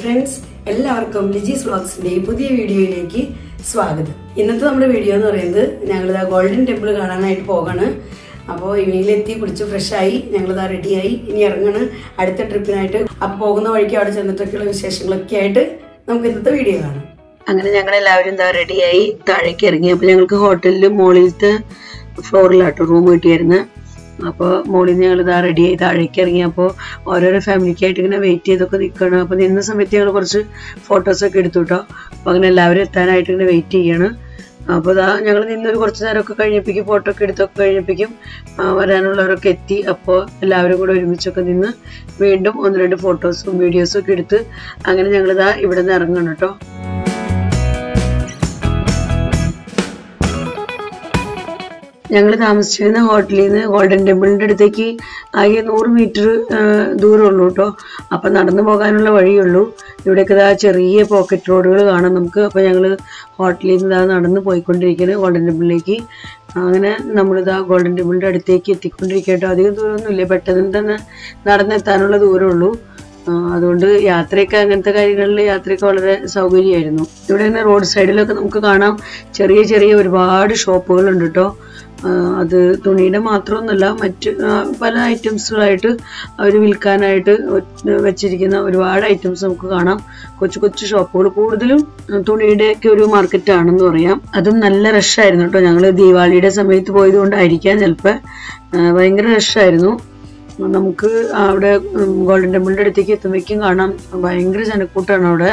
Friends എല്ലാവർക്കും ലിജീസ് വ്ളോഗ്സിന്റെ പുതിയ വീഡിയോയിലേക്ക് സ്വാഗതം ഇന്നത്തെ നമ്മുടെ വീഡിയോ എന്ന് പറയുന്നത് ഞങ്ങളിതാ ഗോൾഡൻ ടെമ്പിൾ കാണാനായിട്ട് പോകാണ് അപ്പോൾ ഇവനിലെത്തി കുളിച്ച് ഫ്രഷായി ഞങ്ങളിതാ റെഡിയായി ഇനി ഇറങ്ങണ് അടുത്ത ട്രിപ്പിനായിട്ട് അപ്പോൾ പോകുന്ന വഴിക്ക് അവിടെ ചെന്നിട്ടൊക്കെയുള്ള വിശേഷങ്ങളൊക്കെ ആയിട്ട് നമുക്ക് ഇന്നത്തെ വീഡിയോ കാണാം അങ്ങനെ ഞങ്ങൾ എല്ലാവരും എന്താ റെഡിയായി താഴേക്ക് ഇറങ്ങി അപ്പൊ ഞങ്ങൾക്ക് ഹോട്ടലിൽ മുകളിലത്തെ ഫ്ലോറിലാട്ടോ റൂം കിട്ടിയായിരുന്നു അപ്പോൾ മുകളിൽ നിന്ന് ഞങ്ങൾ ഇതാ റെഡിയായി താഴേക്ക് ഇറങ്ങി അപ്പോൾ ഓരോരോ ഫാമിലിക്കായിട്ട് ഇങ്ങനെ വെയിറ്റ് ചെയ്തൊക്കെ നിൽക്കണം അപ്പോൾ നിന്ന സമയത്ത് ഞങ്ങൾ കുറച്ച് ഫോട്ടോസൊക്കെ എടുത്തു കേട്ടോ അപ്പോൾ അങ്ങനെ എല്ലാവരും എത്താനായിട്ട് ഇങ്ങനെ വെയിറ്റ് ചെയ്യാണ് അപ്പോൾ ഇതാ ഞങ്ങൾ നിന്നൊരു കുറച്ച് നേരമൊക്കെ കഴിഞ്ഞപ്പോഴേക്കും ഫോട്ടോ ഒക്കെ എടുത്തൊക്കെ കഴിഞ്ഞപ്പോഴേക്കും ആ, വരാനുള്ളവരൊക്കെ എത്തി അപ്പോൾ എല്ലാവരും കൂടെ ഒരുമിച്ചൊക്കെ നിന്ന് വീണ്ടും ഒന്ന് രണ്ട് ഫോട്ടോസും വീഡിയോസും ഒക്കെ എടുത്ത് അങ്ങനെ ഞങ്ങളിതാ ഇവിടെ നിന്ന് ഇറങ്ങണം കേട്ടോ ഞങ്ങൾ താമസിച്ചിരുന്ന ഹോട്ടലിൽ നിന്ന് ഗോൾഡൻ ടെമ്പിളിൻ്റെ അടുത്തേക്ക് ആകെ നൂറ് മീറ്റർ ദൂരമുള്ളൂ കേട്ടോ അപ്പം നടന്നു പോകാനുള്ള വഴിയുള്ളൂ ഇവിടെയൊക്കെ ഇതാ ചെറിയ പോക്കറ്റ് റോഡുകൾ കാണാം നമുക്ക് അപ്പം ഞങ്ങൾ ഹോട്ടലിൽ നിന്ന് ഇതാ നടന്ന് പോയിക്കൊണ്ടിരിക്കുന്നത് ഗോൾഡൻ ടെമ്പിളിലേക്ക് അങ്ങനെ നമ്മളിതാ ഗോൾഡൻ ടെമ്പിളിൻ്റെ അടുത്തേക്ക് എത്തിക്കൊണ്ടിരിക്കുക കേട്ടോ അധികം ദൂരമൊന്നുമില്ല പെട്ടെന്ന് തന്നെ നടന്നെത്താനുള്ള ദൂരമുള്ളൂ ആ, അതുകൊണ്ട് യാത്രയൊക്കെ അങ്ങനത്തെ കാര്യങ്ങളിൽ യാത്രയൊക്കെ വളരെ സൗകര്യമായിരുന്നു ഇവിടെ തന്നെ റോഡ് സൈഡിലൊക്കെ നമുക്ക് കാണാം ചെറിയ ചെറിയ ഒരുപാട് ഷോപ്പുകളുണ്ട് കേട്ടോ ആ, അത് തുണിയുടെ മാത്രമൊന്നുമല്ല മറ്റ് ആ, പല ഐറ്റംസുകളായിട്ട് അവർ വിൽക്കാനായിട്ട് ഒ- വെച്ചിരിക്കുന്ന ഒരുപാട് ഐറ്റംസ് നമുക്ക് കാണാം കൊച്ചു കൊച്ചു ഷോപ്പുകൾ കൂടുതലും തുണിയുടെ ഒക്കെ ഒരു മാർക്കറ്റ് ആണെന്ന് പറയാം അതും നല്ല റഷായിരുന്നു കേട്ടോ ഞങ്ങൾ ദീപാവലിയുടെ സമയത്ത് പോയത് കൊണ്ടായിരിക്കാം ചിലപ്പോൾ ഭയങ്കര റഷായിരുന്നു നമുക്ക് അവിടെ ഉം, ഗോൾഡൻ ടെമ്പിളിന്റെ അടുത്തേക്ക് എത്തുമ്പോഴേക്കും കാണാം ഭയങ്കര ജനക്കൂട്ടാണ് അവിടെ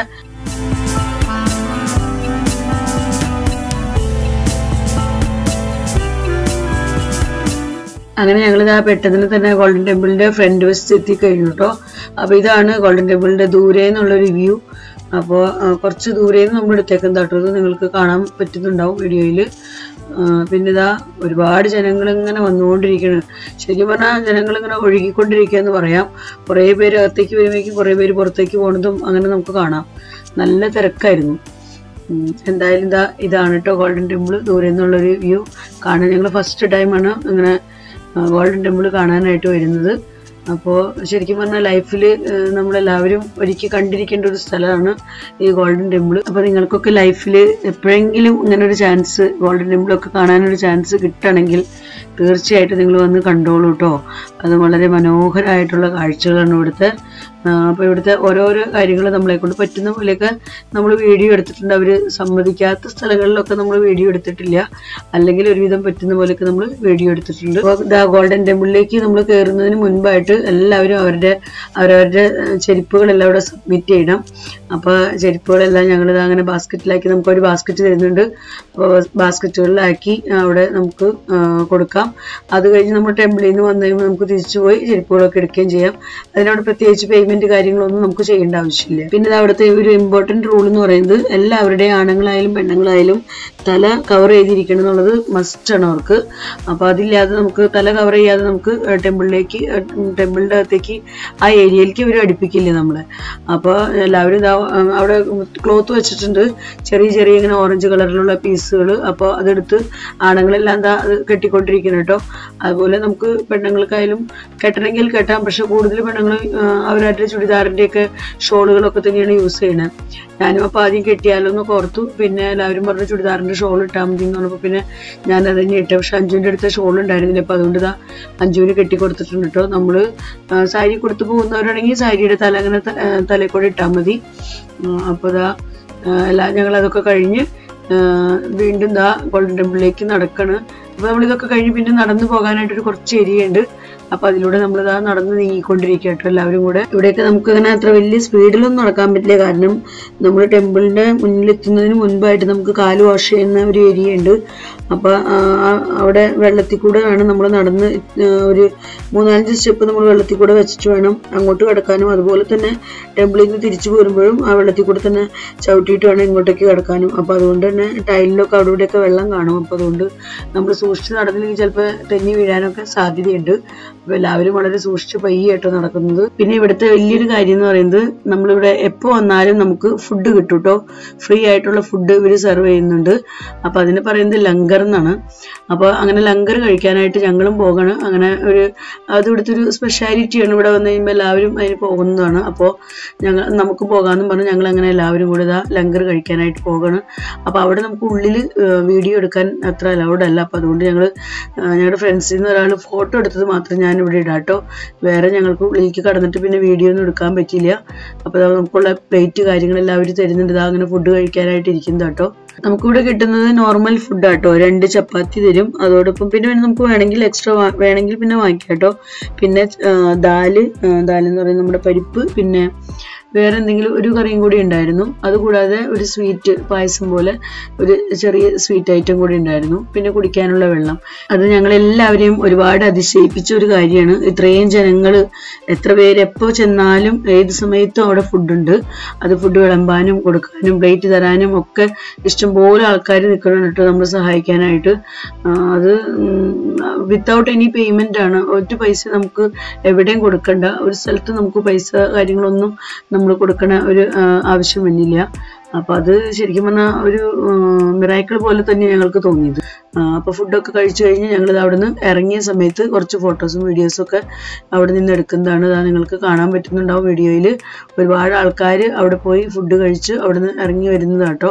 അങ്ങനെ ഞങ്ങൾ ഇതാ പെട്ടെന്ന് തന്നെ ഗോൾഡൻ ടെമ്പിളിന്റെ ഫ്രണ്ട് വശത്ത് എത്തിക്കഴിഞ്ഞു കേട്ടോ അപ്പൊ ഇതാണ് ഗോൾഡൻ ടെമ്പിളിന്റെ ദൂരെ നിന്നുള്ളൊരു വ്യൂ അപ്പോൾ കുറച്ച് ദൂരെ നിന്ന് നമ്മൾ എടുത്തേക്കും കേട്ടോ ഇത് നിങ്ങൾക്ക് കാണാൻ പറ്റുന്നുണ്ടാവും വീഡിയോയിൽ പിന്നെ ഇതാ ഒരുപാട് ജനങ്ങൾ ഇങ്ങനെ വന്നുകൊണ്ടിരിക്കുകയാണ് ശരിക്കും പറഞ്ഞാൽ ജനങ്ങൾ ഇങ്ങനെ ഒഴുകിക്കൊണ്ടിരിക്കുക എന്ന് പറയാം കുറേ പേര് അകത്തേക്ക് വരുമ്പോഴേക്കും കുറേ പേര് പുറത്തേക്ക് പോകുന്നതും അങ്ങനെ നമുക്ക് കാണാം നല്ല തിരക്കായിരുന്നു ഉം, എന്തായാലും ഇതാ ഇതാണ് കേട്ടോ ഗോൾഡൻ ടെമ്പിൾ ദൂരെ നിന്നുള്ളൊരു വ്യൂ കാണാൻ ഞങ്ങൾ ഫസ്റ്റ് ടൈമാണ് ഇങ്ങനെ ആ, ഗോൾഡൻ ടെമ്പിൾ കാണാനായിട്ട് വരുന്നത് അപ്പോൾ ശരിക്കും പറഞ്ഞാൽ ലൈഫിൽ നമ്മളെല്ലാവരും ഒരിക്കൽ കണ്ടിരിക്കേണ്ട ഒരു സ്ഥലമാണ് ഈ ഗോൾഡൻ ടെമ്പിൾ അപ്പോൾ നിങ്ങൾക്കൊക്കെ ലൈഫിൽ എപ്പോഴെങ്കിലും ഇങ്ങനെ ഒരു ചാൻസ് ഗോൾഡൻ ടെമ്പിളൊക്കെ കാണാനൊരു ചാൻസ് കിട്ടണമെങ്കിൽ തീർച്ചയായിട്ടും നിങ്ങൾ വന്ന് കണ്ടോളൂ കേട്ടോ അത് വളരെ മനോഹരമായിട്ടുള്ള കാഴ്ചകളാണ് ഇവിടുത്തെ അപ്പോൾ ഇവിടുത്തെ ഓരോരോ കാര്യങ്ങൾ നമ്മളെ കൊണ്ട് പറ്റുന്ന പോലെയൊക്കെ നമ്മൾ വീഡിയോ എടുത്തിട്ടുണ്ട് അവർ സമ്മതിക്കാത്ത സ്ഥലങ്ങളിലൊക്കെ നമ്മൾ വീഡിയോ എടുത്തിട്ടില്ല അല്ലെങ്കിൽ ഒരുവിധം പറ്റുന്ന പോലെയൊക്കെ നമ്മൾ വീഡിയോ എടുത്തിട്ടുണ്ട് അപ്പോൾ ദാ ഗോൾഡൻ ടെമ്പിളിലേക്ക് നമ്മൾ കയറുന്നതിന് മുൻപായിട്ട് എല്ലാവരും അവരുടെ അവരവരുടെ ഏഹ്, ചെരുപ്പുകളെല്ലാം ഇവിടെ സബ്മിറ്റ് ചെയ്യണം അപ്പോൾ ചെരുപ്പുകളെല്ലാം ഞങ്ങൾ അങ്ങനെ ബാസ്ക്കറ്റിലാക്കി നമുക്ക് ഒരു ബാസ്ക്കറ്റ് തരുന്നുണ്ട് അപ്പോൾ ബാസ്ക്കറ്റുകളിലാക്കി അവിടെ നമുക്ക് ആ, കൊടുക്കാം അത് കഴിഞ്ഞ് നമ്മൾ ടെമ്പിളിൽ നിന്ന് വന്നു കഴിയുമ്പോൾ നമുക്ക് തിരിച്ചു പോയി ചെരുപ്പുകളൊക്കെ എടുക്കുകയും ചെയ്യാം അതിനോട് പ്രത്യേകിച്ച് പേയ്മെന്റ് കാര്യങ്ങളൊന്നും നമുക്ക് ചെയ്യേണ്ട ആവശ്യമില്ല പിന്നെ ഇത് അവിടുത്തെ ഒരു ഇമ്പോർട്ടന്റ് റൂൾ എന്ന് പറയുന്നത് എല്ലാവരുടെയും ആണുങ്ങളായാലും പെണ്ണുങ്ങളായാലും തല കവർ ചെയ്തിരിക്കണം എന്നുള്ളത് മസ്റ്റ് ആണ് അവർക്ക് അപ്പോൾ അതില്ലാതെ നമുക്ക് തല കവർ ചെയ്യാതെ നമുക്ക് ടെമ്പിളിലേക്ക് ടെമ്പിളിൻ്റെ അകത്തേക്ക് ആ ഏരിയയിലേക്ക് അവർ അടുപ്പിക്കില്ല നമ്മളെ അപ്പോൾ എല്ലാവരും ഇതാ ഉം, അവിടെ ക്ലോത്ത് വെച്ചിട്ടുണ്ട് ചെറിയ ചെറിയ ഇങ്ങനെ ഓറഞ്ച് കളറിലുള്ള പീസുകൾ അപ്പോൾ അതെടുത്ത് ആണുങ്ങളെല്ലാം എന്താ അത് കെട്ടിക്കൊണ്ടിരിക്കണം കേട്ടോ അതുപോലെ നമുക്ക് പെണ്ണുങ്ങൾക്കായാലും കെട്ടണമെങ്കിൽ കെട്ടാം പക്ഷെ കൂടുതൽ പെണ്ണുങ്ങൾ അവരവരുടെ ചുരിദാറിൻ്റെയൊക്കെ ഷോളുകളൊക്കെ തന്നെയാണ് യൂസ് ചെയ്യണത് ഞാനും അപ്പോൾ ആദ്യം കെട്ടിയാലോ എന്ന് ഓർത്തു പിന്നെ എല്ലാവരും പറഞ്ഞു ചുരിദാറിൻ്റെ ഷോൾ ഇട്ടാൽ മതി എന്ന് പറഞ്ഞപ്പോൾ പിന്നെ ഞാൻ അത് തന്നെ ഇട്ടു പക്ഷെ അഞ്ജുവിൻ്റെ അടുത്ത ഷോൾ ഉണ്ടായിരുന്നില്ല അപ്പോൾ അതുകൊണ്ട് ഇതാ അഞ്ജുവിന് കെട്ടി കൊടുത്തിട്ടുണ്ട് കേട്ടോ നമ്മൾ സാരി കൊടുത്തു പോകുന്നവരാണെങ്കിൽ സാരിയുടെ തല അങ്ങനെ ത- ആ, തലയിൽ കൂടെ ഇട്ടാൽ മതി അപ്പോൾ ഇതാ ആ, എല്ലാം ഞങ്ങൾ അതൊക്കെ കഴിഞ്ഞ് ആ, വീണ്ടും ദാ ഗോൾഡൻ ടെമ്പിളിലേക്ക് നടക്കണ് അപ്പോൾ നമ്മളിതൊക്കെ കഴിഞ്ഞ് പിന്നെ നടന്നു പോകാനായിട്ടൊരു കുറച്ച് ഏരിയ ഉണ്ട് അപ്പോൾ അതിലൂടെ നമ്മളിതാ നടന്ന് നീങ്ങിക്കൊണ്ടിരിക്കുക കേട്ടോ എല്ലാവരും കൂടെ ഇവിടെയൊക്കെ നമുക്ക് അങ്ങനെ അത്ര വലിയ സ്പീഡിലൊന്നും നടക്കാൻ പറ്റില്ല കാരണം നമ്മൾ ടെമ്പിളിൻ്റെ മുന്നിലെത്തുന്നതിന് മുൻപായിട്ട് നമുക്ക് കാല് വാഷ് ചെയ്യുന്ന ഒരു ഏരിയ ഉണ്ട് അപ്പോൾ അവിടെ വെള്ളത്തിൽ കൂടെ വേണം നമ്മൾ നടന്ന് ആ, ഒരു മൂന്നാലഞ്ച് സ്റ്റെപ്പ് നമ്മൾ വെള്ളത്തിൽ കൂടെ വെച്ചിട്ട് വേണം അങ്ങോട്ട് കിടക്കാനും അതുപോലെ തന്നെ ടെമ്പിളിൽ നിന്ന് തിരിച്ചു പോരുമ്പോഴും ആ വെള്ളത്തിൽ കൂടെ തന്നെ ചവിട്ടിയിട്ട് വേണം ഇങ്ങോട്ടേക്ക് കിടക്കാനും അപ്പോൾ അതുകൊണ്ട് തന്നെ ടൈലിലൊക്കെ അവിടെ ഇവിടെയൊക്കെ വെള്ളം കാണും അപ്പോൾ അതുകൊണ്ട് നമ്മൾ സൂക്ഷിച്ച് നടന്നില്ലെങ്കിൽ ചിലപ്പോൾ തെന്നി വീഴാനൊക്കെ സാധ്യതയുണ്ട് അപ്പോൾ എല്ലാവരും വളരെ സൂക്ഷിച്ച് പയ്യായിട്ടോ നടക്കുന്നത് പിന്നെ ഇവിടുത്തെ വലിയൊരു കാര്യം എന്ന് പറയുന്നത് നമ്മളിവിടെ എപ്പോൾ വന്നാലും നമുക്ക് ഫുഡ് കിട്ടും കേട്ടോ ഫ്രീ ആയിട്ടുള്ള ഫുഡ് ഇവർ സെർവ് ചെയ്യുന്നുണ്ട് അപ്പോൾ അതിന് പറയുന്നത് ലങ്കർ എന്നാണ് അപ്പോൾ അങ്ങനെ ലങ്കർ കഴിക്കാനായിട്ട് ഞങ്ങളും പോകണം അങ്ങനെ ഒരു അത് ഇവിടുത്തെ ഒരു സ്പെഷ്യാലിറ്റിയാണ് ഇവിടെ വന്നു കഴിയുമ്പോൾ എല്ലാവരും അതിന് പോകുന്നതാണ് അപ്പോൾ ഞങ്ങൾ നമുക്ക് പോകാമെന്നും പറഞ്ഞ് ഞങ്ങൾ അങ്ങനെ എല്ലാവരും കൂടെ ഇതാ ലങ്കർ കഴിക്കാനായിട്ട് പോകണം അപ്പോൾ അവിടെ നമുക്ക് ഉള്ളിൽ വീഡിയോ എടുക്കാൻ അത്ര അലൗഡ് അല്ല അപ്പോൾ അതുകൊണ്ട് ഞങ്ങൾ ഞങ്ങളുടെ ഫ്രണ്ട്സിൽ നിന്ന് ഒരാൾ ഫോട്ടോ എടുത്തത് മാത്രം ഞാൻ ഇവിടെ ഇടാം കേട്ടോ വേറെ ഞങ്ങൾക്ക് ഉള്ളിലേക്ക് കടന്നിട്ട് പിന്നെ വീഡിയോ ഒന്നും എടുക്കാൻ പറ്റില്ല അപ്പോൾ ദാ നമുക്കുള്ള പ്ലേറ്റ് കാര്യങ്ങളെല്ലാം അവർ തരുന്നുണ്ട് ഇതാ അങ്ങനെ ഫുഡ് കഴിക്കാനായിട്ട് ഇരിക്കുന്നത് കേട്ടോ നമുക്കിവിടെ കിട്ടുന്നത് നോർമൽ ഫുഡ് ആട്ടോ രണ്ട് ചപ്പാത്തി തരും അതോടൊപ്പം പിന്നെ വേണേ നമുക്ക് വേണമെങ്കിൽ എക്സ്ട്രാ വേണമെങ്കിൽ പിന്നെ വാങ്ങിക്കാം കേട്ടോ പിന്നെ ആ, ദാല് ആ, ദാല് എന്ന് പറയുന്നത് നമ്മുടെ പരിപ്പ് പിന്നെ വേറെ എന്തെങ്കിലും ഒരു കറിയും കൂടി ഉണ്ടായിരുന്നു അതുകൂടാതെ ഒരു സ്വീറ്റ് പായസം പോലെ ഒരു ചെറിയ സ്വീറ്റ് ഐറ്റം കൂടി ഉണ്ടായിരുന്നു പിന്നെ കുടിക്കാനുള്ള വെള്ളം അത് ഞങ്ങൾ എല്ലാവരെയും ഒരുപാട് അതിശയിപ്പിച്ച ഒരു കാര്യമാണ് ഇത്രയും ജനങ്ങൾ എത്ര പേര് എപ്പോൾ ചെന്നാലും ഏത് സമയത്തും അവിടെ ഫുഡുണ്ട് അത് ഫുഡ് വിളമ്പാനും കൊടുക്കാനും പ്ലേറ്റ് തരാനും ഒക്കെ ഇഷ്ടംപോലെ ആൾക്കാർ നിൽക്കണം കേട്ടോ നമ്മൾ സഹായിക്കാനായിട്ട് ആ, അത് വിത്തൗട്ട് എനി പേയ്മെന്റ് ആണ് ഒരു പൈസ നമുക്ക് എവിടെയും കൊടുക്കണ്ട ഒരു സ്ഥലത്ത് നമുക്ക് പൈസ കാര്യങ്ങളൊന്നും നമ്മൾ കൊടുക്കണ ഒരു ആ, ആവശ്യം വന്നില്ല അപ്പൊ അത് ശരിക്കും പറഞ്ഞാൽ ഒരു മിറാക്കിൾ പോലെ തന്നെ ഞങ്ങൾക്ക് തോന്നിയത് ആ, അപ്പൊ ഫുഡൊക്കെ കഴിച്ചു കഴിഞ്ഞ് ഞങ്ങൾ അവിടുന്ന് ഇറങ്ങിയ സമയത്ത് കുറച്ച് ഫോട്ടോസും വീഡിയോസും ഒക്കെ അവിടെ നിന്ന് എടുക്കുന്നതാണ് ഇതാ നിങ്ങൾക്ക് കാണാൻ പറ്റുന്നുണ്ടാവും വീഡിയോയിൽ ഒരുപാട് ആൾക്കാർ അവിടെ പോയി ഫുഡ് കഴിച്ച് അവിടുന്ന് ഇറങ്ങി വരുന്നതാട്ടോ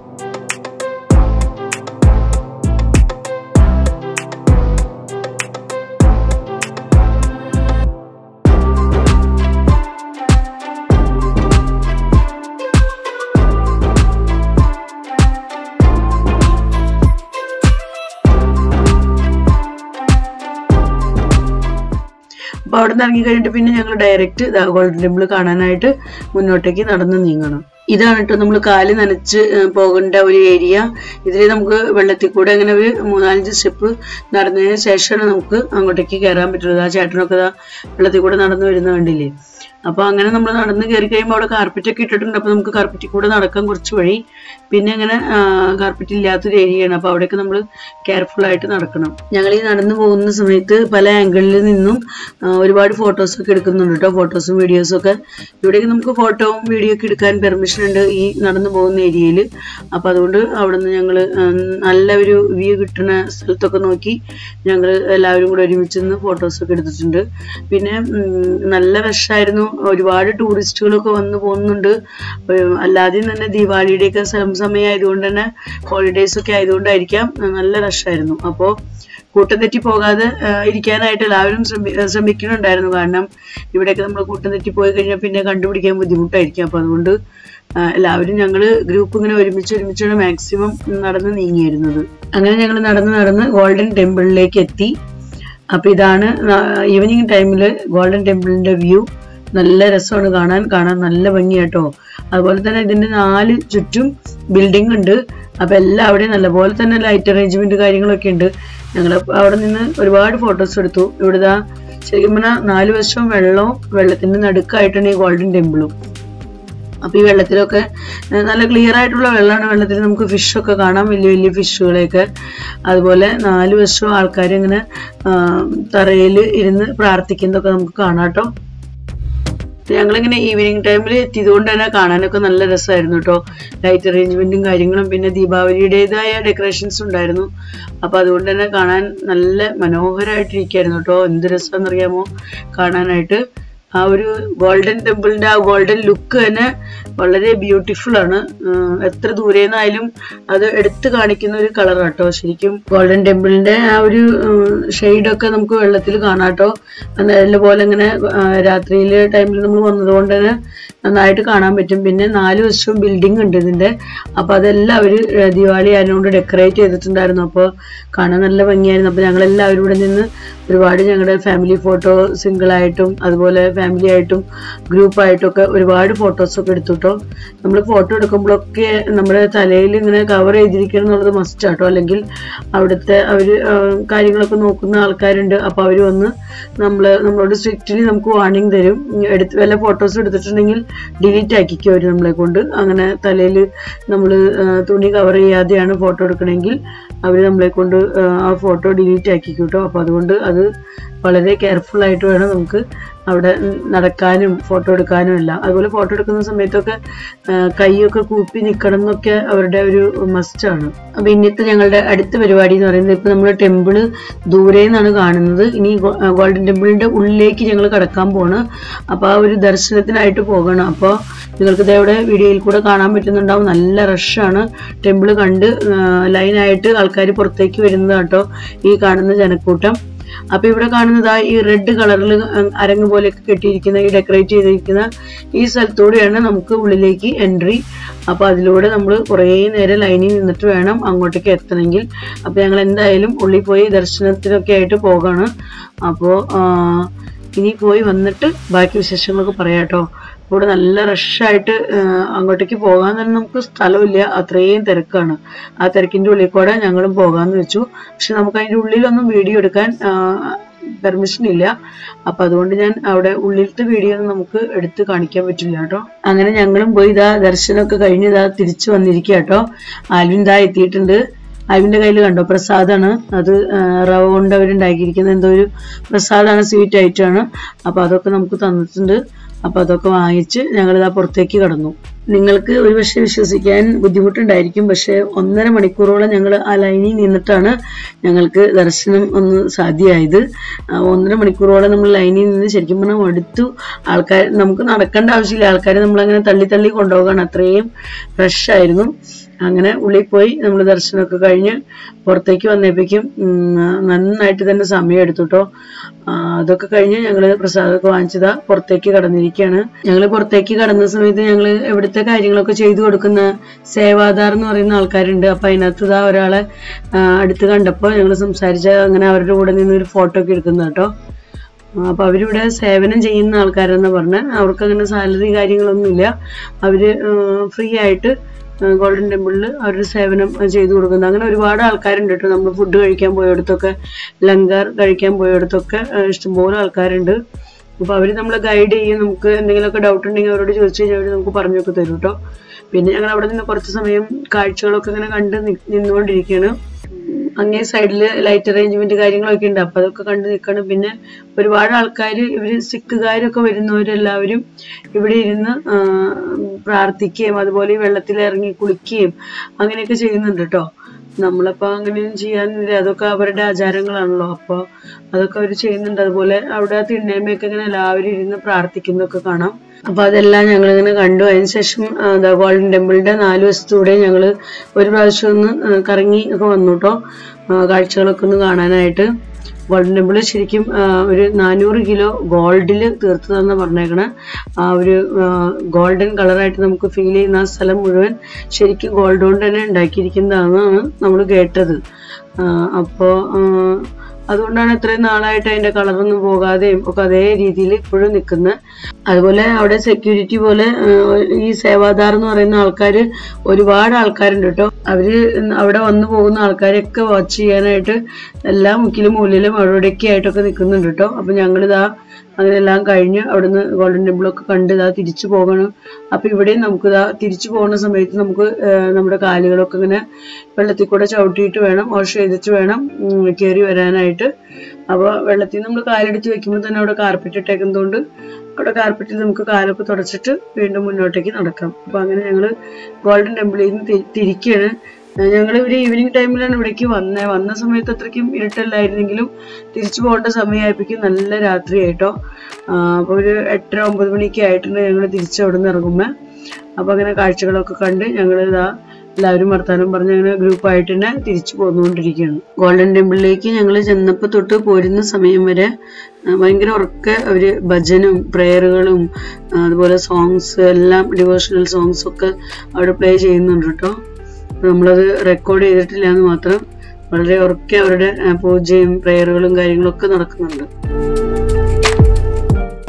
അപ്പൊ അവിടെ നിന്ന് ഇറങ്ങി കഴിഞ്ഞിട്ട് പിന്നെ ഞങ്ങൾ ഡയറക്റ്റ് ഗോൾഡൻ ടെമ്പിൾ കാണാനായിട്ട് മുന്നോട്ടേക്ക് നടന്ന് നീങ്ങണം ഇതാണ് കേട്ടോ നമ്മൾ കാല് നനച്ച് ഏഹ്, പോകേണ്ട ഒരു ഏരിയ ഇതിൽ നമുക്ക് വെള്ളത്തിൽ കൂടെ അങ്ങനെ ഒരു മൂന്നാലഞ്ച് സ്റ്റെപ്പ് നടന്നതിന് ശേഷമാണ് നമുക്ക് അങ്ങോട്ടേക്ക് കയറാൻ പറ്റുള്ളൂ ആ ചേട്ടനൊക്കെ ദാ വെള്ളത്തിൽ കൂടെ നടന്നു വരുന്ന കണ്ടില്ലേ അപ്പൊ അങ്ങനെ നമ്മൾ നടന്ന് കയറി കഴിയുമ്പോൾ അവിടെ കാർപ്പറ്റ് ഒക്കെ ഇട്ടിട്ടുണ്ട് അപ്പൊ നമുക്ക് കാർപ്പറ്റിൽ കൂടെ നടക്കാൻ കുറച്ച് വഴി പിന്നെ അങ്ങനെ കാർപ്പറ്റ് ഇല്ലാത്തൊരു ഏരിയയാണ് അപ്പൊ അവിടെയൊക്കെ നമ്മൾ കെയർഫുൾ ആയിട്ട് നടക്കണം ഞങ്ങൾ ഈ നടന്നു പോകുന്ന സമയത്ത് പല ആംഗിളിൽ നിന്നും ആ, ഒരുപാട് ഫോട്ടോസ് ഒക്കെ എടുക്കുന്നുണ്ട് കേട്ടോ ഫോട്ടോസും വീഡിയോസും ഒക്കെ ഇവിടേക്ക് നമുക്ക് ഫോട്ടോവും വീഡിയോ ഒക്കെ എടുക്കാൻ പെർമിഷൻ ഉണ്ട് ഈ നടന്നു പോകുന്ന ഏരിയയിൽ അപ്പൊ അതുകൊണ്ട് അവിടെ നിന്ന് ഞങ്ങൾ നല്ല ഒരു വ്യൂ കിട്ടുന്ന സ്ഥലത്തൊക്കെ നോക്കി ഞങ്ങൾ എല്ലാവരും കൂടെ ഒരുമിച്ച് നിന്ന് ഫോട്ടോസ് ഒക്കെ എടുത്തിട്ടുണ്ട് പിന്നെ ഉം, നല്ല റഷായിരുന്നു ഒരുപാട് ടൂറിസ്റ്റുകളൊക്കെ വന്ന് പോകുന്നുണ്ട് ഉം, അല്ലാതെയും തന്നെ ദീപാവലിയുടെയൊക്കെ സം- സമയമായതുകൊണ്ട് തന്നെ ഹോളിഡേയ്സ് ഒക്കെ ആയതുകൊണ്ടായിരിക്കാം ഉം, നല്ല റഷായിരുന്നു അപ്പോൾ കൂട്ടം തെറ്റി പോകാതെ ആ, ഇരിക്കാനായിട്ട് എല്ലാവരും ശ്രമി ആ, ശ്രമിക്കുന്നുണ്ടായിരുന്നു കാരണം ഇവിടെയൊക്കെ നമ്മൾ കൂട്ടം തെറ്റി പോയി കഴിഞ്ഞാൽ പിന്നെ കണ്ടുപിടിക്കാൻ ബുദ്ധിമുട്ടായിരിക്കും അപ്പോൾ അതുകൊണ്ട് ആ, എല്ലാവരും ഞങ്ങൾ ഗ്രൂപ്പ് ഇങ്ങനെ ഒരുമിച്ച് ഒരുമിച്ചാണ് മാക്സിമം നടന്ന് നീങ്ങിയിരുന്നത് അങ്ങനെ ഞങ്ങൾ നടന്ന് നടന്ന് ഗോൾഡൻ ടെമ്പിളിലേക്ക് എത്തി അപ്പൊ ഇതാണ് ഈവനിങ് ടൈമിൽ ഗോൾഡൻ ടെമ്പിളിന്റെ വ്യൂ നല്ല രസമാണ് കാണാൻ കാണാൻ നല്ല ഭംഗിയാട്ടോ അതുപോലെ തന്നെ ഇതിന്റെ നാല് ചുറ്റും ബിൽഡിംഗ് ഉണ്ട് അപ്പൊ എല്ലാവിടെയും നല്ലപോലെ തന്നെ ലൈറ്റ് അറേഞ്ച്മെന്റ് കാര്യങ്ങളൊക്കെ ഉണ്ട് ഞങ്ങൾ അവിടെ നിന്ന് ഒരുപാട് ഫോട്ടോസ് എടുത്തു ഇവിടുത്തെ ശരിക്കും പറഞ്ഞാൽ നാല് വശവും വെള്ളവും വെള്ളത്തിന്റെ നടുക്കായിട്ടാണ് ഈ ഗോൾഡൻ ടെമ്പിളും അപ്പൊ ഈ വെള്ളത്തിലൊക്കെ ഏഹ്, നല്ല ക്ലിയർ ആയിട്ടുള്ള വെള്ളമാണ് വെള്ളത്തിൽ നമുക്ക് fish ഒക്കെ കാണാം വലിയ വലിയ ഫിഷുകളെയൊക്കെ അതുപോലെ നാല് വശവും ആൾക്കാർ ഇങ്ങനെ തറയിൽ ഇരുന്ന് പ്രാർത്ഥിക്കുന്നതൊക്കെ നമുക്ക് കാണാം കേട്ടോ ഞങ്ങളിങ്ങനെ ഈവനിങ് ടൈമിൽ എത്തിയത് കൊണ്ട് തന്നെ കാണാനൊക്കെ നല്ല രസമായിരുന്നു കേട്ടോ ലൈറ്റ് അറേഞ്ച്മെന്റും കാര്യങ്ങളും പിന്നെ ദീപാവലിയുടേതായ ഡെക്കറേഷൻസ് ഉണ്ടായിരുന്നു അപ്പൊ അതുകൊണ്ട് തന്നെ കാണാൻ നല്ല മനോഹരമായിട്ടിരിക്കായിരുന്നു കേട്ടോ എന്ത് രസമെന്നറിയാമോ കാണാനായിട്ട് ആ ഒരു ഗോൾഡൻ ടെമ്പിളിന്റെ ആ ഗോൾഡൻ ലുക്ക് തന്നെ വളരെ ബ്യൂട്ടിഫുൾ ആണ് ഉം, എത്ര ദൂരെ നിന്നായാലും അത് എടുത്തു കാണിക്കുന്ന ഒരു കളർ കേട്ടോ ശരിക്കും ഗോൾഡൻ ടെമ്പിളിന്റെ ആ ഒരു ഷെയ്ഡൊക്കെ നമുക്ക് വെള്ളത്തിൽ കാണാട്ടോ പോലെ ഇങ്ങനെ രാത്രിയിൽ ടൈമിൽ നമ്മൾ വന്നതുകൊണ്ട് തന്നെ നന്നായിട്ട് കാണാൻ പറ്റും പിന്നെ നാല് വശവും ബിൽഡിംഗ് ഉണ്ട് ഇതിന്റെ അപ്പൊ അതെല്ലാം അവര് ഏഹ് ദിവാലി ആയതുകൊണ്ട് ഡെക്കറേറ്റ് ചെയ്തിട്ടുണ്ടായിരുന്നു അപ്പോൾ കാണാൻ നല്ല ഭംഗിയായിരുന്നു അപ്പൊ ഞങ്ങൾ എല്ലാവരും ഇവിടെ നിന്ന് ഒരുപാട് ഞങ്ങളുടെ ഫാമിലി ഫോട്ടോ സിംഗിൾ ആയിട്ടും അതുപോലെ ഫാമിലി ആയിട്ടും ഗ്രൂപ്പായിട്ടും ഒക്കെ ഒരുപാട് ഫോട്ടോസൊക്കെ എടുത്തു കേട്ടോ നമ്മൾ ഫോട്ടോ എടുക്കുമ്പോഴൊക്കെ നമ്മുടെ തലയിൽ ഇങ്ങനെ കവർ ചെയ്തിരിക്കണം എന്നുള്ളത് മസ്റ്റ് ആട്ടോ അല്ലെങ്കിൽ അവിടുത്തെ അവർ കാര്യങ്ങളൊക്കെ നോക്കുന്ന ആൾക്കാരുണ്ട് അപ്പോൾ അവർ വന്ന് നമ്മൾ നമ്മളോട് സ്ട്രിക്റ്റ്ലി നമുക്ക് വാർണിംഗ് തരും ഉം, എടുത്ത് വല്ല ഫോട്ടോസ് എടുത്തിട്ടുണ്ടെങ്കിൽ ഡിലീറ്റ് ആക്കിക്കും അവർ നമ്മളെ കൊണ്ട് അങ്ങനെ തലയിൽ നമ്മൾ തുണി കവർ ചെയ്യാതെയാണ് ഫോട്ടോ എടുക്കണമെങ്കിൽ അവർ നമ്മളെ കൊണ്ട് ആ, ആ ഫോട്ടോ ഡിലീറ്റ് ആക്കിക്കും കേട്ടോ അപ്പോൾ അതുകൊണ്ട് അത് വളരെ കെയർഫുൾ ആയിട്ട് വേണം നമുക്ക് അവിടെ നടക്കാനും ഫോട്ടോ എടുക്കാനും എല്ലാം അതുപോലെ ഫോട്ടോ എടുക്കുന്ന സമയത്തൊക്കെ ആ, കൈയൊക്കെ കൂപ്പി നിൽക്കണം എന്നൊക്കെ അവരുടെ ഒരു മസ്റ്റാണ് അപ്പൊ ഇന്നത്തെ ഞങ്ങളുടെ അടുത്ത പരിപാടി എന്ന് പറയുന്നത് ഇപ്പൊ നമ്മൾ ടെമ്പിള് ദൂരെ നിന്നാണ് കാണുന്നത് ഇനി ഗോ- ആ, ഗോൾഡൻ ടെമ്പിളിന്റെ ഉള്ളിലേക്ക് ഞങ്ങൾ കടക്കാൻ പോണ് അപ്പൊ ആ ഒരു ദർശനത്തിനായിട്ട് പോകണം അപ്പോൾ നിങ്ങൾക്ക് ഇതേവിടെ വീഡിയോയിൽ കൂടെ കാണാൻ പറ്റുന്നുണ്ടാവും നല്ല റഷാണ് ടെമ്പിള് കണ്ട് ലൈനായിട്ട് ആൾക്കാർ പുറത്തേക്ക് വരുന്നത് കേട്ടോ ഈ കാണുന്ന ജനക്കൂട്ടം അപ്പൊ ഇവിടെ കാണുന്നത് ഈ റെഡ് കളറിൽ അരങ്ങ് പോലെയൊക്കെ കെട്ടിയിരിക്കുന്ന ഈ ഡെക്കറേറ്റ് ചെയ്തിരിക്കുന്ന ഈ സ്ഥലത്തൂടെയാണ് നമുക്ക് ഉള്ളിലേക്ക് എൻട്രി അപ്പൊ അതിലൂടെ നമ്മൾ കുറേ നേരം ലൈനിൽ നിന്നിട്ട് വേണം അങ്ങോട്ടേക്ക് എത്തണമെങ്കിൽ അപ്പൊ ഞങ്ങൾ എന്തായാലും ഉള്ളിൽ പോയി ദർശനത്തിനൊക്കെ ആയിട്ട് പോകാണ് അപ്പോ ആ, ഇനി പോയി വന്നിട്ട് ബാക്കി വിശേഷങ്ങളൊക്കെ പറയാം കേട്ടോ ഇവിടെ നല്ല റഷായിട്ട് അങ്ങോട്ടേക്ക് പോകാൻ തന്നെ നമുക്ക് സ്ഥലമില്ല അത്രയും തിരക്കാണ് ആ തിരക്കിന്റെ ഉള്ളിൽ കൂടെ ഞങ്ങളും പോകാന്ന് വെച്ചു പക്ഷെ നമുക്ക് അതിന്റെ ഉള്ളിലൊന്നും വീഡിയോ എടുക്കാൻ പെർമിഷൻ ഇല്ല അപ്പൊ അതുകൊണ്ട് ഞാൻ അവിടെ ഉള്ളിലത്തെ വീഡിയോ ഒന്നും നമുക്ക് എടുത്ത് കാണിക്കാൻ പറ്റില്ല കേട്ടോ അങ്ങനെ ഞങ്ങളും പോയി ഇതാ ദർശനമൊക്കെ കഴിഞ്ഞ് ഇതാ തിരിച്ചു വന്നിരിക്കുക കേട്ടോ ആൽവിൻ ഇതാ എത്തിയിട്ടുണ്ട് ആൽവിന്റെ കയ്യിൽ കണ്ടോ പ്രസാദാണ് അത് ആ, റവ കൊണ്ട് അവരുണ്ടാക്കിയിരിക്കുന്ന എന്തോ ഒരു പ്രസാദാണ് സ്വീറ്റ് ആയിട്ടാണ് അപ്പൊ അതൊക്കെ നമുക്ക് തന്നിട്ടുണ്ട് അപ്പൊ അതൊക്കെ വാങ്ങിച്ച് ഞങ്ങളിതാ പുറത്തേക്ക് കടന്നു നിങ്ങൾക്ക് ഒരുപക്ഷെ വിശ്വസിക്കാൻ ബുദ്ധിമുട്ടുണ്ടായിരിക്കും പക്ഷെ ഒന്നര മണിക്കൂറോളം ഞങ്ങൾ ആ ലൈനിൽ നിന്നിട്ടാണ് ഞങ്ങൾക്ക് ദർശനം ഒന്ന് സാധ്യമായത് ആ, ഒന്നര മണിക്കൂറോളം നമ്മൾ ലൈനിൽ നിന്ന് ശരിക്കും പറഞ്ഞാൽ മടുത്തു ആൾക്കാർ നമുക്ക് നടക്കേണ്ട ആവശ്യമില്ല ആൾക്കാർ നമ്മളങ്ങനെ തള്ളി തള്ളി കൊണ്ടുപോകാണ് അത്രയും ഫ്രഷ് ആയിരുന്നു അങ്ങനെ ഉള്ളിൽ പോയി നമ്മൾ ദർശനമൊക്കെ കഴിഞ്ഞ് പുറത്തേക്ക് വന്നപ്പോഴേക്കും ഉം, നന്നായിട്ട് തന്നെ സമയം എടുത്തു കേട്ടോ അതൊക്കെ കഴിഞ്ഞ് ഞങ്ങൾ പ്രസാദമൊക്കെ വാങ്ങിച്ചതാ പുറത്തേക്ക് കടന്നിരിക്കുകയാണ് ഞങ്ങൾ പുറത്തേക്ക് കടന്ന സമയത്ത് ഞങ്ങൾ ഇവിടുത്തെ കാര്യങ്ങളൊക്കെ ചെയ്തു കൊടുക്കുന്ന സേവാധാർ എന്ന് പറയുന്ന ആൾക്കാരുണ്ട് അപ്പൊ അതിനകത്ത് ഇതാ ഒരാളെ ആ, അടുത്ത് കണ്ടപ്പോൾ ഞങ്ങൾ സംസാരിച്ച അങ്ങനെ അവരുടെ കൂടെ നിന്ന് ഒരു ഫോട്ടോ ഒക്കെ എടുക്കുന്ന കേട്ടോ അപ്പൊ അവരിവിടെ സേവനം ചെയ്യുന്ന ആൾക്കാരെന്ന് പറഞ്ഞ് അവർക്ക് അങ്ങനെ സാലറി കാര്യങ്ങളൊന്നുമില്ല അവര് ഫ്രീ ആയിട്ട് ഗോൾഡൻ ടെമ്പിളിൽ അവരുടെ സേവനം ചെയ്തു കൊടുക്കുന്നത് അങ്ങനെ ഒരുപാട് ആൾക്കാരുണ്ട് കേട്ടോ നമ്മൾ ഫുഡ് കഴിക്കാൻ പോയടത്തൊക്കെ ലങ്കാർ കഴിക്കാൻ പോയടത്തൊക്കെ ആ, ഇഷ്ടംപോലെ ആൾക്കാരുണ്ട് അപ്പൊ അവര് നമ്മളെ ഗൈഡ് ചെയ്യും നമുക്ക് എന്തെങ്കിലുമൊക്കെ ഡൗട്ട് ഉണ്ടെങ്കിൽ അവരോട് ചോദിച്ചു കഴിഞ്ഞാൽ അവര് നമുക്ക് പറഞ്ഞൊക്കെ തരും കേട്ടോ പിന്നെ ഞങ്ങൾ അവിടെ നിന്ന് കുറച്ച് സമയം കാഴ്ചകളൊക്കെ ഇങ്ങനെ കണ്ട് നി- നിന്നുകൊണ്ടിരിക്കുകയാണ് അങ്ങേ സൈഡിൽ ലൈറ്റ് അറേഞ്ച്മെന്റ് കാര്യങ്ങളൊക്കെ ഉണ്ട് അപ്പൊ അതൊക്കെ കണ്ട് നിൽക്കണം പിന്നെ ഒരുപാട് ആൾക്കാർ ഇവര് സിക്കുകാരൊക്കെ വരുന്നവരെല്ലാവരും ഇവിടെ ഇരുന്ന് ആ, പ്രാർത്ഥിക്കുകയും അതുപോലെ ഈ വെള്ളത്തിൽ ഇറങ്ങി കുളിക്കുകയും അങ്ങനെയൊക്കെ ചെയ്യുന്നുണ്ട് കേട്ടോ നമ്മളപ്പോ അങ്ങനെയൊന്നും ചെയ്യാനില്ല അതൊക്കെ അവരുടെ ആചാരങ്ങളാണല്ലോ അപ്പൊ അതൊക്കെ അവർ ചെയ്യുന്നുണ്ട് അതുപോലെ അവിടെ തിണ്ണേമയൊക്കെ ഇങ്ങനെ എല്ലാവരും ഇരുന്ന് പ്രാർത്ഥിക്കുന്നതൊക്കെ കാണാം അപ്പൊ അതെല്ലാം ഞങ്ങൾ ഇങ്ങനെ കണ്ടു അതിനുശേഷം ആ, ദാ ഗോൾഡൻ ടെമ്പിളിന്റെ നാല് വശത്തൂടെ ഞങ്ങൾ ഒരു പ്രാവശ്യം ഒന്ന് ആ, കറങ്ങി ഒക്കെ വന്നു കേട്ടോ കാഴ്ചകളൊക്കെ ഒന്ന് കാണാനായിട്ട് ഗോൾഡൻ ടെമ്പിൾ ശരിക്കും ആ, ഒരു നാനൂറ് കിലോ ഗോൾഡിൽ തീർത്തതാന്ന് പറഞ്ഞേക്കണേ ആ ഒരു ഗോൾഡൻ കളറായിട്ട് നമുക്ക് ഫീൽ ചെയ്യുന്ന ആ സ്ഥലം മുഴുവൻ ശരിക്കും ഗോൾഡ് കൊണ്ട് തന്നെ ഉണ്ടാക്കിയിരിക്കുന്നതാണെന്നാണ് നമ്മൾ കേട്ടത് ആ, അപ്പോ ആ, അതുകൊണ്ടാണ് ഇത്രയും നാളായിട്ട് അതിന്റെ കളറൊന്നും പോകാതെയും ഒക്കെ അതേ രീതിയിൽ ഇപ്പോഴും നിൽക്കുന്നത് അതുപോലെ അവിടെ സെക്യൂരിറ്റി പോലെ ആ, ഈ സേവാദാർ എന്ന് പറയുന്ന ആൾക്കാർ ഒരുപാട് ആൾക്കാരുണ്ട് കേട്ടോ അവര് അവിടെ വന്നു പോകുന്ന ആൾക്കാരെയൊക്കെ വാച്ച് ചെയ്യാനായിട്ട് എല്ലാ മുക്കിലും മൂലയിലും അവിടെയൊക്കെ ആയിട്ടൊക്കെ നിൽക്കുന്നുണ്ട് കേട്ടോ അപ്പൊ ഞങ്ങളിതാ അങ്ങനെ എല്ലാം കഴിഞ്ഞ് അവിടുന്ന് ഗോൾഡൻ ടെമ്പിളൊക്കെ കണ്ട് ഇതാ തിരിച്ചു പോകണം അപ്പൊ ഇവിടെയും നമുക്ക് ഇതാ തിരിച്ചു പോകുന്ന സമയത്ത് നമുക്ക് ആ, നമ്മുടെ കാലുകളൊക്കെ ഇങ്ങനെ വെള്ളത്തിൽ കൂടെ ചവിട്ടിയിട്ട് വേണം വാഷ് ചെയ്തിട്ട് വേണം ഉം, കയറി വരാനായിട്ട് അപ്പോൾ വെള്ളത്തിൽ നമ്മൾ കാലെടുത്ത് വെക്കുമ്പോൾ തന്നെ അവിടെ കാർപ്പറ്റ് ഇട്ടേക്കുന്നതുകൊണ്ട് അവിടെ കാർപ്പറ്റിൽ നമുക്ക് കാലൊക്കെ തുടച്ചിട്ട് വീണ്ടും മുന്നോട്ടേക്ക് നടക്കാം അപ്പൊ അങ്ങനെ ഞങ്ങൾ ഗോൾഡൻ ടെമ്പിളിൽ നിന്ന് തി- തിരിക്കുകയാണ് ഞങ്ങൾ ഒരു ഈവനിങ് ടൈമിലാണ് ഇവിടേക്ക് വന്നത് വന്ന സമയത്ത് അത്രയ്ക്കും ഇരുട്ടല്ലായിരുന്നെങ്കിലും തിരിച്ചു പോകേണ്ട സമയമായപ്പോഴേക്കും നല്ല രാത്രിയായിട്ടോ അപ്പോൾ ഒരു എട്ടര ഒമ്പത് മണിയൊക്കെ ആയിട്ടുണ്ട് ഞങ്ങൾ തിരിച്ച് അവിടെ നിന്ന് ഇറങ്ങുമ്പോൾ അപ്പോൾ അങ്ങനെ കാഴ്ചകളൊക്കെ കണ്ട് ഞങ്ങൾ ഇതാ എല്ലാവരും വർത്താനം പറഞ്ഞ് അങ്ങനെ ഗ്രൂപ്പായിട്ട് തന്നെ തിരിച്ചു പോന്നുകൊണ്ടിരിക്കുകയാണ് ഗോൾഡൻ ടെമ്പിളിലേക്ക് ഞങ്ങൾ ചെന്നപ്പോൾ തൊട്ട് പോരുന്ന സമയം വരെ ആ, ഭയങ്കര ഉറക്കെ അവര് ഭജനും പ്രേയറുകളും അതുപോലെ സോങ്സ് എല്ലാം ഡിവോഷണൽ സോങ്സ് ഒക്കെ അവിടെ പ്ലേ ചെയ്യുന്നുണ്ട് കേട്ടോ നമ്മളത് റെക്കോർഡ് ചെയ്തിട്ടില്ല എന്ന് മാത്രം വളരെ ഉറക്കെ അവരുടെ ആ, പൂജയും പ്രേയറുകളും കാര്യങ്ങളൊക്കെ നടക്കുന്നുണ്ട്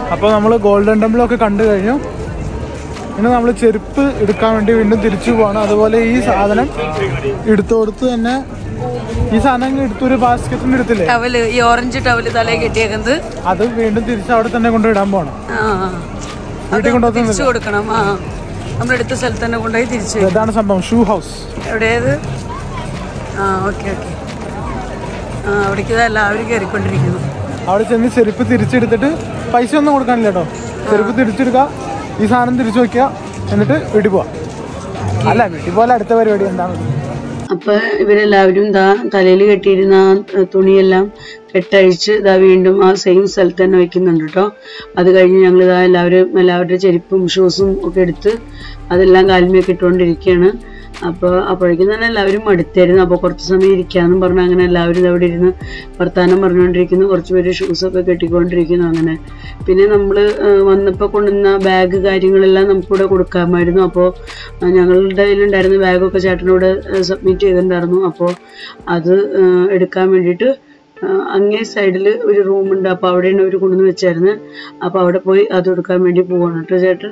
അപ്പോൾ നമ്മൾ ഗോൾഡൻ ടെമ്പിളൊക്കെ കണ്ടു കഴിഞ്ഞു പിന്നെ നമ്മൾ ചെരുപ്പ് എടുക്കാൻ വേണ്ടി വീണ്ടും തിരിച്ചു പോവാണ് അതുപോലെ ഈ സാധനം എടുത്തു കൊടുത്ത് തന്നെ ഈ സാധനം അങ്ങ് എടുത്തൊരു ബാസ്ക്കറ്റിന് എടുത്തില്ലേ ടവല് ഈ ഓറഞ്ച് ടവല് തലയിൽ കെട്ടിയേക്കുന്നത് അത് വീണ്ടും തിരിച്ച് അവിടെ തന്നെ കൊണ്ട് ഇടാൻ പോകണം ആ ആ. അത് വീട്ടിൽ കൊണ്ടുവന്നില്ല തിരിച്ചു കൊടുക്കണം ആ നമ്മളെടുത്ത സ്ഥലത്ത് തന്നെ കൊണ്ടുപോയി തിരിച്ചു വരും. ഇതാണ് സംഭവം ഷൂ ഹൗസ് എവിടെയത് ആ ഓക്കെ ഓക്കെ ആ അവിടേക്ക് ഇതാ എല്ലാവരും കയറിക്കൊണ്ടിരിക്കുന്നു അവിടെ ചെന്ന് ചെരുപ്പ് തിരിച്ചെടുത്തിട്ട് പൈസ ഒന്നും കൊടുക്കാനില്ല കേട്ടോ ചെരുപ്പ് തിരിച്ചെടുക്കുക ഈ സാധനം തിരിച്ചു വെക്കുക എന്നിട്ട് വീട്ടിൽ പോവാം അല്ല വീട്ടിൽ പോലെ അടുത്ത പരിപാടി എന്താണ് അപ്പൊ ഇവരെല്ലാവരും ഇതാ തലയിൽ കെട്ടിയിരുന്ന ആ തുണിയെല്ലാം കെട്ടഴിച്ച് ഇതാ വീണ്ടും ആ സെയിം സ്ഥലത്ത് തന്നെ വെക്കുന്നുണ്ട് കേട്ടോ അത് കഴിഞ്ഞ് ഞങ്ങൾ ഇതാ എല്ലാവരും എല്ലാവരുടെ ചെരുപ്പും ഷൂസും ഒക്കെ എടുത്ത് അതെല്ലാം കാൽമയൊക്കെ ഇട്ടുകൊണ്ടിരിക്കുകയാണ് അപ്പോൾ അപ്പോഴേക്കും തന്നെ എല്ലാവരും മടുത്തായിരുന്നു അപ്പോൾ കുറച്ച് സമയം ഇരിക്കാമെന്നും പറഞ്ഞു അങ്ങനെ എല്ലാവരും അവിടെ ഇരുന്ന് വർത്തമാനം പറഞ്ഞുകൊണ്ടിരിക്കുന്നു കുറച്ച് പേര് ഷൂസൊക്കെ കെട്ടിക്കൊണ്ടിരിക്കുന്നു അങ്ങനെ പിന്നെ നമ്മൾ വന്നപ്പോൾ കൊണ്ടുവന്ന ബാഗ് കാര്യങ്ങളെല്ലാം നമുക്കിവിടെ കൊടുക്കാമായിരുന്നു അപ്പോൾ ഞങ്ങളുടെ കയ്യിലുണ്ടായിരുന്ന ബാഗൊക്കെ ചേട്ടനോട് സബ്മിറ്റ് ചെയ്തിട്ടുണ്ടായിരുന്നു അപ്പോൾ അത് ആ, എടുക്കാൻ വേണ്ടിയിട്ട് ആ, അങ്ങേ സൈഡിൽ ഒരു റൂമുണ്ട് അപ്പോൾ അവിടെയാണ് അവർ കൊണ്ടുവന്ന് വെച്ചായിരുന്നു അപ്പോൾ അവിടെ പോയി അത് എടുക്കാൻ വേണ്ടി പോവാണ് കേട്ടോ ചേട്ടൻ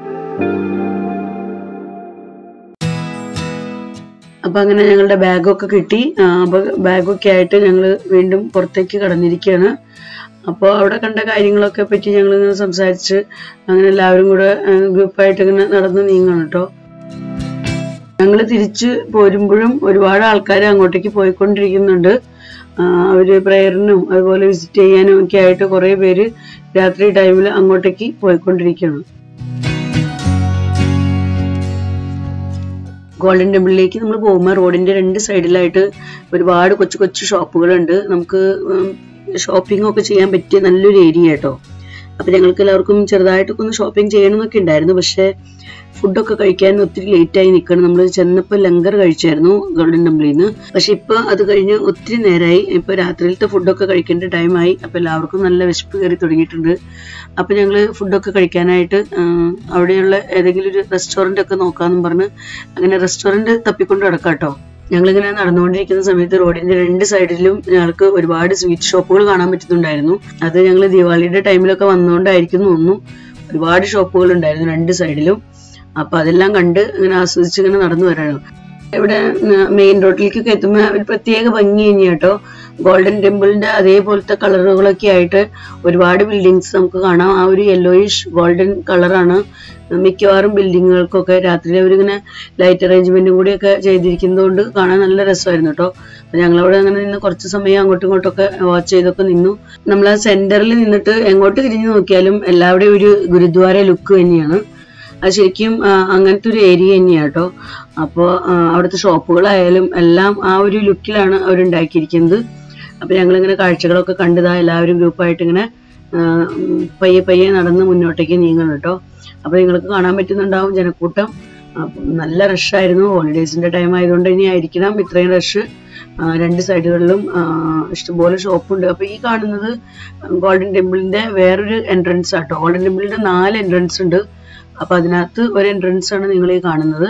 അപ്പൊ അങ്ങനെ ഞങ്ങളുടെ ബാഗൊക്കെ കിട്ടി ആ, അപ്പൊ ബാഗൊക്കെ ആയിട്ട് ഞങ്ങൾ വീണ്ടും പുറത്തേക്ക് കടന്നിരിക്കുകയാണ് അപ്പോൾ അവിടെ കണ്ട കാര്യങ്ങളൊക്കെ പറ്റി ഞങ്ങൾ ഇങ്ങനെ സംസാരിച്ച് അങ്ങനെ എല്ലാവരും കൂടെ ഗ്രൂപ്പായിട്ട് ഇങ്ങനെ നടന്ന് നീങ്ങണം കേട്ടോ ഞങ്ങൾ തിരിച്ച് പോരുമ്പോഴും ഒരുപാട് ആൾക്കാർ അങ്ങോട്ടേക്ക് പോയിക്കൊണ്ടിരിക്കുന്നുണ്ട് ആ, അവര് പ്രയറിനും അതുപോലെ വിസിറ്റ് ചെയ്യാനും ഒക്കെ ആയിട്ട് കുറേ പേര് രാത്രി ടൈമിൽ അങ്ങോട്ടേക്ക് പോയിക്കൊണ്ടിരിക്കുകയാണ് ഗോൾഡൻ ടെമ്പിളിലേക്ക് നമ്മൾ പോകുമ്പോൾ റോഡിന്റെ രണ്ട് സൈഡിലായിട്ട് ഒരുപാട് കൊച്ചു കൊച്ചു ഷോപ്പുകളുണ്ട് നമുക്ക് ഷോപ്പിംഗ് ഒക്കെ ചെയ്യാൻ പറ്റിയ നല്ലൊരു ഏരിയ കേട്ടോ അപ്പൊ ഞങ്ങൾക്ക് എല്ലാവർക്കും ചെറുതായിട്ടൊക്കെ ഒന്ന് ഷോപ്പിംഗ് ചെയ്യണമെന്നൊക്കെ ഉണ്ടായിരുന്നു പക്ഷേ ഫുഡൊക്കെ കഴിക്കാൻ ഒത്തിരി ലേറ്റ് ആയി നിൽക്കണം നമ്മൾ ചെന്നപ്പോൾ ലങ്കർ കഴിച്ചായിരുന്നു ഗോൾഡൻ ടെമ്പിളിൽ നിന്ന് പക്ഷെ ഇപ്പൊ അത് കഴിഞ്ഞ് ഒത്തിരി നേരമായി ഇപ്പൊ രാത്രിയിലത്തെ ഫുഡൊക്കെ കഴിക്കേണ്ട ടൈമായി അപ്പൊ എല്ലാവർക്കും നല്ല വിശപ്പ് കയറി തുടങ്ങിയിട്ടുണ്ട് അപ്പൊ ഞങ്ങള് ഫുഡൊക്കെ കഴിക്കാനായിട്ട് ആ, അവിടെയുള്ള ഏതെങ്കിലും ഒരു റെസ്റ്റോറന്റ് ഒക്കെ നോക്കാന്നും പറഞ്ഞ് അങ്ങനെ റെസ്റ്റോറന്റ് തപ്പിക്കൊണ്ട് കിടക്കാം കേട്ടോ ഞങ്ങളിങ്ങനെ നടന്നുകൊണ്ടിരിക്കുന്ന സമയത്ത് റോഡിന്റെ രണ്ട് സൈഡിലും ഞങ്ങൾക്ക് ഒരുപാട് സ്വീറ്റ് ഷോപ്പുകൾ കാണാൻ പറ്റുന്നുണ്ടായിരുന്നു അത് ഞങ്ങൾ ദിവാളിയുടെ ടൈമിലൊക്കെ വന്നുകൊണ്ടായിരിക്കും എന്ന് തോന്നുന്നു ഒരുപാട് ഷോപ്പുകൾ ഉണ്ടായിരുന്നു രണ്ട് സൈഡിലും അപ്പൊ അതെല്ലാം കണ്ട് ഇങ്ങനെ ആസ്വദിച്ച് ഇങ്ങനെ നടന്നു വരാണ് ഇവിടെ മെയിൻ റോഡിലേക്കൊക്കെ എത്തുമ്പോൾ ഒരു പ്രത്യേക ഭംഗി തന്നെയാ കേട്ടോ ഗോൾഡൻ ടെമ്പിളിന്റെ അതേപോലത്തെ കളറുകളൊക്കെ ആയിട്ട് ഒരുപാട് ബിൽഡിങ്സ് നമുക്ക് കാണാം ആ ഒരു യെല്ലോയിഷ് ഗോൾഡൻ കളറാണ് മിക്കവാറും ബിൽഡിങ്ങുകൾക്കൊക്കെ രാത്രി അവരിങ്ങനെ ലൈറ്റ് അറേഞ്ച്മെന്റും കൂടിയൊക്കെ ചെയ്തിരിക്കുന്നതുകൊണ്ട് കാണാൻ നല്ല രസമായിരുന്നു കേട്ടോ അപ്പൊ ഞങ്ങളവിടെ അങ്ങനെ നിന്ന് കുറച്ച് സമയം അങ്ങോട്ടും ഇങ്ങോട്ടൊക്കെ വാച്ച് ചെയ്തൊക്കെ നിന്നു നമ്മൾ ആ സെന്ററിൽ നിന്നിട്ട് എങ്ങോട്ട് തിരിഞ്ഞു നോക്കിയാലും എല്ലാവരുടെയും ഒരു ഗുരുദ്വാര ലുക്ക് തന്നെയാണ് അത് ശരിക്കും ആ, അങ്ങനത്തെ ഒരു ഏരിയ തന്നെയാണ് കേട്ടോ അപ്പോൾ അവിടുത്തെ ഷോപ്പുകളായാലും എല്ലാം ആ ഒരു ലുക്കിലാണ് അവരുണ്ടാക്കിയിരിക്കുന്നത് അപ്പോൾ ഞങ്ങളിങ്ങനെ കാഴ്ചകളൊക്കെ കണ്ടതാ എല്ലാവരും ഗ്രൂപ്പായിട്ട് ഇങ്ങനെ ആ, ഉം, പയ്യെ പയ്യെ നടന്ന് മുന്നോട്ടേക്ക് നീങ്ങണം കേട്ടോ അപ്പോൾ നിങ്ങൾക്ക് കാണാൻ പറ്റുന്നുണ്ടാവും ജനക്കൂട്ടം അപ്പം നല്ല റഷായിരുന്നു ഹോളിഡേയ്സിന്റെ ടൈം ആയതുകൊണ്ട് ഇനി ആയിരിക്കണം ഇത്രയും റഷ് രണ്ട് സൈഡുകളിലും ആ, ഇഷ്ടംപോലെ ഷോപ്പുണ്ട് അപ്പോൾ ഈ കാണുന്നത് ഗോൾഡൻ ടെമ്പിളിന്റെ വേറൊരു എൻട്രൻസ് ആട്ടോ ഗോൾഡൻ ടെമ്പിളിന്റെ നാല് എൻട്രൻസ് ഉണ്ട് അപ്പൊ അതിനകത്ത് ഒരു എൻട്രൻസ് ആണ് നിങ്ങൾ ഈ കാണുന്നത്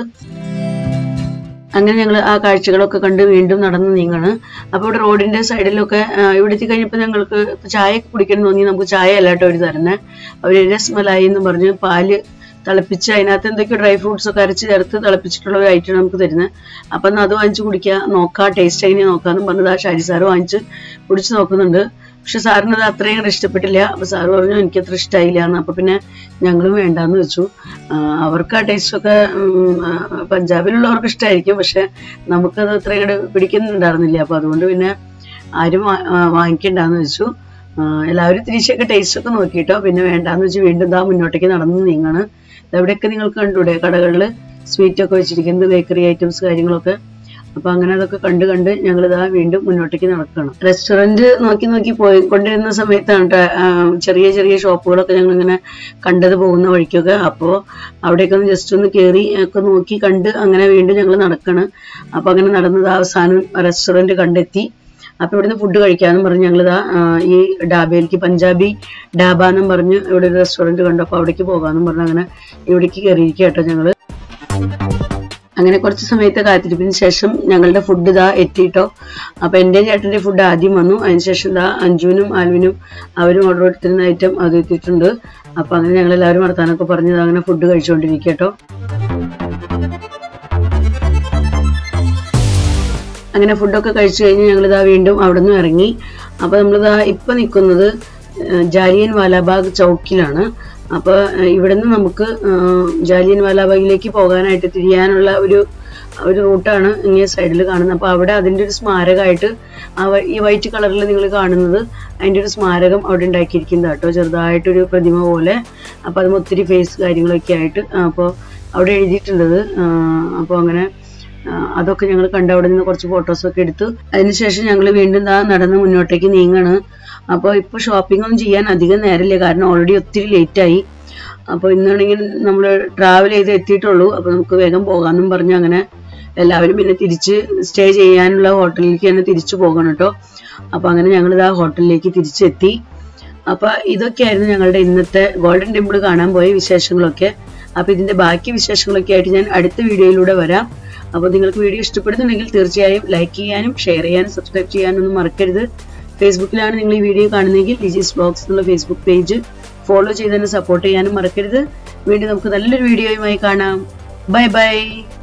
അങ്ങനെ ഞങ്ങൾ ആ കാഴ്ചകളൊക്കെ കണ്ട് വീണ്ടും നടന്ന് നീങ്ങാണ് അപ്പോൾ ഇവിടെ റോഡിന്റെ സൈഡിലൊക്കെ ആ, ഇവിടെ എത്തി കഴിഞ്ഞപ്പോൾ ഞങ്ങൾക്ക് ചായ കുടിക്കണം തോന്നി നമുക്ക് ചായ അല്ല കേട്ടോ അവർ തരുന്നത് അവർ രസ്മലായി എന്ന് പറഞ്ഞ് പാല് തിളപ്പിച്ച് അതിനകത്ത് എന്തൊക്കെയോ ഡ്രൈ ഫ്രൂട്ട്സ് ഒക്കെ അരച്ച് ചേർത്ത് തിളപ്പിച്ചിട്ടുള്ള ഒരു ഐറ്റം നമുക്ക് തരുന്നത് അപ്പം എന്നാൽ അത് വാങ്ങിച്ച് കുടിക്കുക നോക്കാം ടേസ്റ്റ് എങ്ങനെ നോക്കാമെന്നും പറഞ്ഞത് ആ ഷാരി സാറ് വാങ്ങിച്ച് കുടിച്ച് നോക്കുന്നുണ്ട് പക്ഷെ സാറിന് അത് അത്രയും അങ്ങട് ഇഷ്ടപ്പെട്ടില്ല അപ്പൊ സാറ് പറഞ്ഞു എനിക്ക് അത്ര ഇഷ്ടമായില്ല എന്ന് അപ്പൊ പിന്നെ ഞങ്ങളും വേണ്ടാന്ന് വെച്ചു ആ, അവർക്ക് ആ ടേസ്റ്റ് ഒക്കെ ഉം, ആ, പഞ്ചാബിലുള്ളവർക്ക് ഇഷ്ടമായിരിക്കും പക്ഷെ നമുക്കത് അത്ര അങ്ങട് പിടിക്കുന്നുണ്ടായിരുന്നില്ല അപ്പൊ അതുകൊണ്ട് പിന്നെ ആരും വാ- ആ, വാങ്ങിക്കണ്ടാന്ന് വെച്ചു ആ, എല്ലാവരും തിരിച്ചൊക്കെ ടേസ്റ്റ് ഒക്കെ നോക്കിയിട്ടോ പിന്നെ വേണ്ടാന്ന് വെച്ച് വീണ്ടും ഇതാ മുന്നോട്ടേക്ക് നടന്ന് നീങ്ങാണ് എവിടെയൊക്കെ നിങ്ങൾക്ക് കണ്ടൂടെ കടകളിൽ സ്വീറ്റ് ഒക്കെ വെച്ചിരിക്കുന്നത് ബേക്കറി ഐറ്റംസ് കാര്യങ്ങളൊക്കെ അപ്പൊ അങ്ങനെ അതൊക്കെ കണ്ട് കണ്ട് ഞങ്ങൾ ഇതാ വീണ്ടും മുന്നോട്ടേക്ക് നടക്കണം റെസ്റ്റോറന്റ് നോക്കി നോക്കി പോയിക്കൊണ്ടിരുന്ന സമയത്താണ് ട്ടോ, ആ, ചെറിയ ചെറിയ ഷോപ്പുകളൊക്കെ ഞങ്ങൾ ഇങ്ങനെ കണ്ടത് പോകുന്ന വഴിക്കൊക്കെ അപ്പോൾ അവിടെയൊക്കെ ഒന്ന് ജസ്റ്റ് ഒന്ന് കയറി ഒക്കെ നോക്കി കണ്ട് അങ്ങനെ വീണ്ടും ഞങ്ങൾ നടക്കണം അപ്പൊ അങ്ങനെ നടന്നത് അവസാനം റെസ്റ്റോറന്റ് കണ്ടെത്തി അപ്പൊ ഇവിടുന്ന് ഫുഡ് കഴിക്കാന്നും പറഞ്ഞ് ഞങ്ങളിതാ ആ, ഈ ഡാബയിലേക്ക് പഞ്ചാബി ഡാബ എന്നും പറഞ്ഞ് ഇവിടെ ഒരു റെസ്റ്റോറന്റ് കണ്ടു അപ്പൊ അവിടേക്ക് പോകാന്നും പറഞ്ഞ് അങ്ങനെ ഇവിടേക്ക് കയറിയിരിക്കുക കേട്ടോ ഞങ്ങള് അങ്ങനെ കുറച്ച് സമയത്തെ കാത്തിരിപ്പിന് ശേഷം ഞങ്ങളുടെ ഫുഡ് ഇതാ എത്തിയിട്ടോ അപ്പൊ എൻ്റെ ചേട്ടൻ്റെ ഫുഡ് ആദ്യം വന്നു അതിനുശേഷം ഇതാ അഞ്ജുവിനും ആൽവിനും അവരും ഓർഡർ എടുത്തിരുന്ന ഐറ്റം അത് എത്തിയിട്ടുണ്ട് അപ്പൊ അങ്ങനെ ഞങ്ങൾ എല്ലാവരും വർത്താനൊക്കെ പറഞ്ഞത് അങ്ങനെ ഫുഡ് കഴിച്ചുകൊണ്ടിരിക്കുക കേട്ടോ അങ്ങനെ ഫുഡൊക്കെ കഴിച്ചു കഴിഞ്ഞ് ഞങ്ങളിതാ വീണ്ടും അവിടെ നിന്ന് ഇറങ്ങി അപ്പോൾ നമ്മളിതാ ഇപ്പം നിൽക്കുന്നത് ജാലിയൻ വാലാബാഗ് ചൗക്കിലാണ് അപ്പോൾ ഇവിടെ നിന്ന് നമുക്ക് ഏഹ്, ജാലിയൻ വാലാബാഗിലേക്ക് പോകാനായിട്ട് തിരിയാനുള്ള ഒരു ഒരു റൂട്ടാണ് ഇങ്ങനെ സൈഡിൽ കാണുന്നത് അപ്പോൾ അവിടെ അതിൻ്റെ ഒരു സ്മാരകമായിട്ട് ആ വ- ഈ വൈറ്റ് കളറിൽ നിങ്ങൾ കാണുന്നത് അതിൻ്റെ ഒരു സ്മാരകം അവിടെ ഉണ്ടാക്കിയിരിക്കുന്നത് കേട്ടോ ചെറുതായിട്ടൊരു പ്രതിമ പോലെ അപ്പോൾ അതും ഒത്തിരി ഫേസ് കാര്യങ്ങളൊക്കെ ആയിട്ട് അപ്പോൾ അവിടെ എഴുതിയിട്ടുള്ളത് അപ്പോൾ അങ്ങനെ ആ, അതൊക്കെ ഞങ്ങൾ കണ്ട് അവിടെ നിന്ന് കുറച്ച് ഫോട്ടോസൊക്കെ എടുത്തു അതിനുശേഷം ഞങ്ങൾ വീണ്ടും ദാ നടന്ന് മുന്നോട്ടേക്ക് നീങ്ങാണ് അപ്പോൾ ഇപ്പോൾ ഷോപ്പിംഗ് ഒന്നും ചെയ്യാൻ അധികം നേരമില്ല കാരണം ഓൾറെഡി ഒത്തിരി ലേറ്റായി അപ്പോൾ ഇന്നാണെങ്കിൽ നമ്മൾ ട്രാവൽ ചെയ്ത് എത്തിയിട്ടുള്ളൂ അപ്പോൾ നമുക്ക് വേഗം പോകാമെന്നും പറഞ്ഞ് അങ്ങനെ എല്ലാവരും പിന്നെ തിരിച്ച് സ്റ്റേ ചെയ്യാനുള്ള ഹോട്ടലിലേക്ക് തന്നെ തിരിച്ചു പോകണം കേട്ടോ അപ്പോൾ അങ്ങനെ ഞങ്ങൾ ഇതാ ഹോട്ടലിലേക്ക് തിരിച്ചെത്തി അപ്പോൾ ഇതൊക്കെയായിരുന്നു ഞങ്ങളുടെ ഇന്നത്തെ ഗോൾഡൻ ടെമ്പിൾ കാണാൻ പോയ വിശേഷങ്ങളൊക്കെ അപ്പോൾ ഇതിന്റെ ബാക്കി വിശേഷങ്ങളൊക്കെ ആയിട്ട് ഞാൻ അടുത്ത വീഡിയോയിലൂടെ വരാം അപ്പോൾ നിങ്ങൾക്ക് വീഡിയോ ഇഷ്ടപ്പെടുന്നുണ്ടെങ്കിൽ തീർച്ചയായും ലൈക്ക് ചെയ്യാനും ഷെയർ ചെയ്യാനും സബ്സ്ക്രൈബ് ചെയ്യാനും ഒന്നും മറക്കരുത് ഫേസ്ബുക്കിലാണ് നിങ്ങൾ ഈ വീഡിയോ കാണുന്നതെങ്കിൽ ഡിജീസ് ബ്ലോഗ്സ് എന്നുള്ള ഫേസ്ബുക്ക് പേജ് ഫോളോ ചെയ്ത് തന്നെ സപ്പോർട്ട് ചെയ്യാനും മറക്കരുത് വീണ്ടും നമുക്ക് നല്ലൊരു വീഡിയോയുമായി കാണാം ബൈ ബൈ